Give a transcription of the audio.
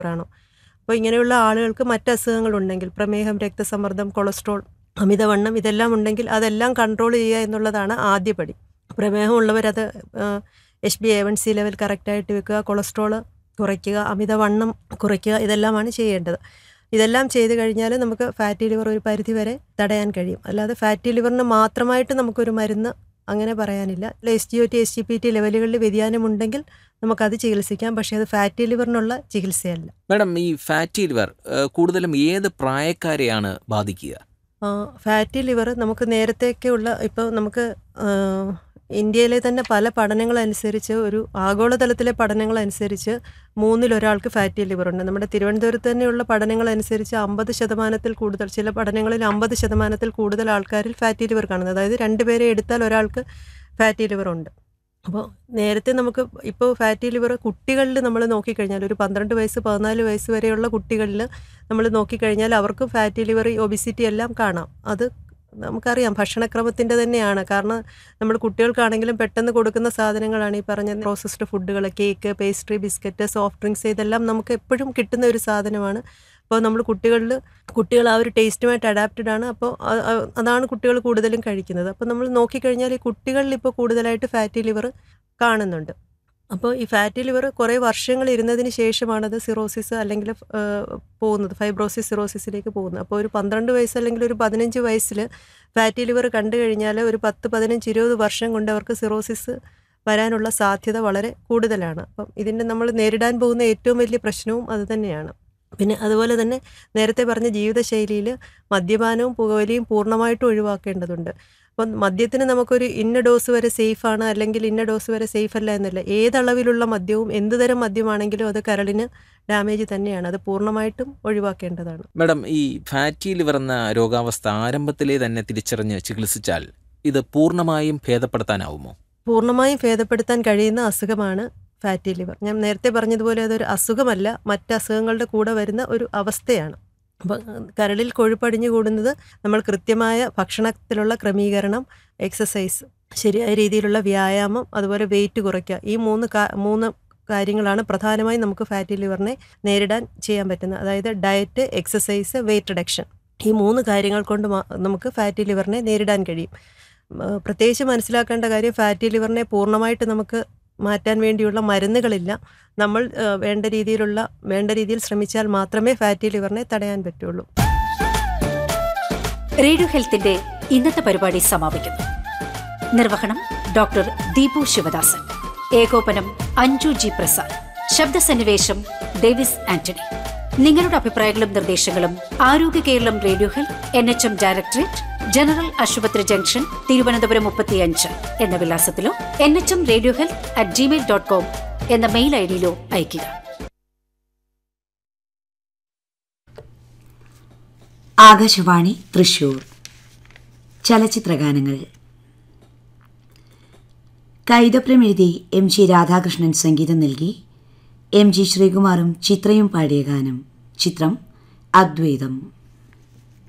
ആണോ അപ്പോൾ ഇങ്ങനെയുള്ള ആളുകൾക്ക് മറ്റ് അസുഖങ്ങളുണ്ടെങ്കിൽ പ്രമേഹം രക്തസമ്മർദ്ദം കൊളസ്ട്രോൾ അമിതവണ്ണം ഇതെല്ലാം ഉണ്ടെങ്കിൽ അതെല്ലാം കൺട്രോൾ ചെയ്യുക എന്നുള്ളതാണ് ആദ്യപടി പ്രമേഹമുള്ളവരത് H B A one C level കറക്റ്റായിട്ട് വെക്കുക കൊളസ്ട്രോൾ കുറയ്ക്കുക അമിതവണ്ണം കുറയ്ക്കുക ഇതെല്ലാമാണ് ചെയ്യേണ്ടത് ഇതെല്ലാം ചെയ്ത് കഴിഞ്ഞാൽ നമുക്ക് ഫാറ്റി ലിവർ ഒരു പരിധി വരെ തടയാൻ കഴിയും അല്ലാതെ ഫാറ്റി ലിവറിന് മാത്രമായിട്ട് നമുക്കൊരു മരുന്ന് അങ്ങനെ പറയാനില്ല S G O T S G P T ലെവലുകളിൽ വ്യതിയാനമുണ്ടെങ്കിൽ നമുക്കത് ചികിത്സിക്കാം പക്ഷേ അത് ഫാറ്റി ലിവറിനുള്ള ചികിത്സയല്ല മാഡം ഈ ഫാറ്റി ലിവർ ഏഹ്, കൂടുതലും ഏത് പ്രായക്കാരെയാണ് ബാധിക്കുക ഫാറ്റി ലിവർ നമുക്ക് നേരത്തെയൊക്കെ ഉള്ള ഇപ്പോൾ നമുക്ക് ആ, ഇന്ത്യയിലെ തന്നെ പല പഠനങ്ങളനുസരിച്ച് ഒരു ആഗോളതലത്തിലെ പഠനങ്ങളനുസരിച്ച് മൂന്നിലൊരാൾക്ക് ഫാറ്റി ലിവർ ഉണ്ട് നമ്മുടെ തിരുവനന്തപുരത്ത് തന്നെയുള്ള പഠനങ്ങളനുസരിച്ച് അമ്പത് ശതമാനത്തിൽ കൂടുതൽ ചില പഠനങ്ങളിൽ അമ്പത് ശതമാനത്തിൽ കൂടുതൽ ആൾക്കാരിൽ ഫാറ്റി ലിവർ കാണുന്നത് അതായത് രണ്ടുപേരെ എടുത്താൽ ഒരാൾക്ക് ഫാറ്റി ലിവർ ഉണ്ട് അപ്പോൾ നേരത്തെ നമുക്ക് ഇപ്പോൾ ഫാറ്റി ലിവർ കുട്ടികളിൽ നമ്മൾ നോക്കിക്കഴിഞ്ഞാൽ ഒരു പന്ത്രണ്ട് വയസ്സ് പതിനാല് വയസ്സ് വരെയുള്ള കുട്ടികളിൽ നമ്മൾ നോക്കിക്കഴിഞ്ഞാൽ അവർക്കും ഫാറ്റി ലിവർ ഒബിസിറ്റി എല്ലാം കാണാം അത് നമുക്കറിയാം ഭക്ഷണക്രമത്തിൻ്റെ തന്നെയാണ് കാരണം നമ്മൾ കുട്ടികൾക്കാണെങ്കിലും പെട്ടെന്ന് കൊടുക്കുന്ന സാധനങ്ങളാണ് ഈ പറഞ്ഞ പ്രോസസ്ഡ് ഫുഡുകൾ cake pastry biscuit soft drinks ഇതെല്ലാം നമുക്ക് എപ്പോഴും കിട്ടുന്ന ഒരു സാധനമാണ് അപ്പോൾ നമ്മൾ കുട്ടികളിൽ കുട്ടികൾ ആ ഒരു ടേസ്റ്റുമായിട്ട് അഡാപ്റ്റഡ് ആണ് അപ്പോൾ അ- അ- അതാണ് കുട്ടികൾ കൂടുതലും കഴിക്കുന്നത് അപ്പോൾ നമ്മൾ നോക്കിക്കഴിഞ്ഞാൽ ഈ കുട്ടികളിൽ ഇപ്പോൾ കൂടുതലായിട്ട് ഫാറ്റി ലിവർ കാണുന്നുണ്ട് അപ്പോൾ ഈ ഫാറ്റി ലിവർ കുറേ വർഷങ്ങൾ ഇരുന്നതിന് ശേഷമാണത് സിറോസിസ് അല്ലെങ്കിൽ ഏഹ്, പോകുന്നത് ഫൈബ്രോസിസ് സിറോസിസിലേക്ക് പോകുന്നത് അപ്പോൾ ഒരു പന്ത്രണ്ട് വയസ്സ് അല്ലെങ്കിൽ ഒരു പതിനഞ്ച് വയസ്സിൽ ഫാറ്റി ലിവർ കണ്ടു കഴിഞ്ഞാൽ ഒരു പത്ത് പതിനഞ്ച് ഇരുപത് വർഷം കൊണ്ട് അവർക്ക് സിറോസിസ് വരാനുള്ള സാധ്യത വളരെ കൂടുതലാണ് അപ്പം ഇതിൻ്റെ നമ്മൾ നേരിടാൻ പോകുന്ന ഏറ്റവും വലിയ പ്രശ്നവും അത് തന്നെയാണ് പിന്നെ അതുപോലെ തന്നെ നേരത്തെ പറഞ്ഞ ജീവിതശൈലിയിൽ മദ്യപാനവും പുകവലിയും പൂർണ്ണമായിട്ടും ഒഴിവാക്കേണ്ടതുണ്ട് അപ്പം മദ്യത്തിന് നമുക്കൊരു ഇന്ന ഡോസ് വരെ സേഫാണ് അല്ലെങ്കിൽ ഇന്ന ഡോസ് വരെ സേഫ് അല്ല എന്നല്ല ഏതളവിലുള്ള മദ്യവും എന്ത് തരം മദ്യമാണെങ്കിലും അത് കരളിന് ഡാമേജ് തന്നെയാണ് അത് പൂർണ്ണമായിട്ടും ഒഴിവാക്കേണ്ടതാണ് മാഡം ഈ ഫാറ്റി ലിവർ എന്ന രോഗാവസ്ഥ ആരംഭത്തിലേ തന്നെ തിരിച്ചറിഞ്ഞ് ചികിത്സിച്ചാൽ ഇത് പൂർണ്ണമായും ഭേദപ്പെടുത്താനാവുമോ പൂർണ്ണമായും ഭേദപ്പെടുത്താൻ കഴിയുന്ന അസുഖമാണ് ഫാറ്റി ലിവർ ഞാൻ നേരത്തെ പറഞ്ഞതുപോലെ അതൊരു അസുഖമല്ല മറ്റ് അസുഖങ്ങളുടെ കൂടെ വരുന്ന ഒരു അവസ്ഥയാണ് അപ്പം കരളിൽ കൊഴുപ്പടിഞ്ഞു കൂടുന്നത് നമ്മൾ കൃത്യമായ ഭക്ഷണത്തിലുള്ള ക്രമീകരണം എക്സസൈസ് ശരിയായ രീതിയിലുള്ള വ്യായാമം അതുപോലെ വെയിറ്റ് കുറയ്ക്കുക ഈ മൂന്ന് കാ- മൂന്ന് കാര്യങ്ങളാണ് പ്രധാനമായും നമുക്ക് ഫാറ്റി ലിവറിനെ നേരിടാൻ ചെയ്യാൻ പറ്റുന്നത് അതായത് ഡയറ്റ് എക്സസൈസ് വെയിറ്റ് റിഡക്ഷൻ ഈ മൂന്ന് കാര്യങ്ങൾ കൊണ്ട് മാ- നമുക്ക് ഫാറ്റി ലിവറിനെ നേരിടാൻ കഴിയും ഉം, ഏഹ് പ്രത്യേകിച്ച് മനസ്സിലാക്കേണ്ട കാര്യം ഫാറ്റി ലിവറിനെ പൂർണ്ണമായിട്ട് നമുക്ക് മാറ്റാൻ വേണ്ടിയുള്ള മരുന്നുകളില്ല നമ്മൾ ഏഹ്, വേണ്ട രീതിയിലുള്ള വേണ്ട രീതിയിൽ ശ്രമിച്ചാൽ മാത്രമേ ഫാറ്റി ലിവറിനെ തടയാൻ പറ്റുള്ളൂ റേഡിയോ ഹെൽത്തിന്റെ ഇന്നത്തെ പരിപാടി സമാപിക്കുന്നു നിർവഹണം ഡോക്ടർ ദീപു ശിവദാസൻ ഏകോപനം അഞ്ജു ജി പ്രസാദ് ശബ്ദസന്നിവേശം ഡേവിസ് ആന്റണി നിങ്ങളുടെ അഭിപ്രായങ്ങളും നിർദ്ദേശങ്ങളും Arogya Keralam radio health N H M directorate general ആശുപത്രി ജംഗ്ഷൻ തിരുവനന്തപുരം മുപ്പത്തിയഞ്ച് എന്ന വിലാസത്തിലോ N H M radio health at gmail dot com എന്ന മെയിൽ ഐ ഡിയിലോ അയയ്ക്കുക ആകാശവാണി തൃശൂർ ചലച്ചിത്രഗാനങ്ങൾ കൈതപ്രം എഴുതി എം ജി രാധാകൃഷ്ണൻ സംഗീതം നൽകി എം ജി ശ്രീകുമാറും ചിത്രയും പാടിയ ഗാനം ചിത്രം അദ്വൈതം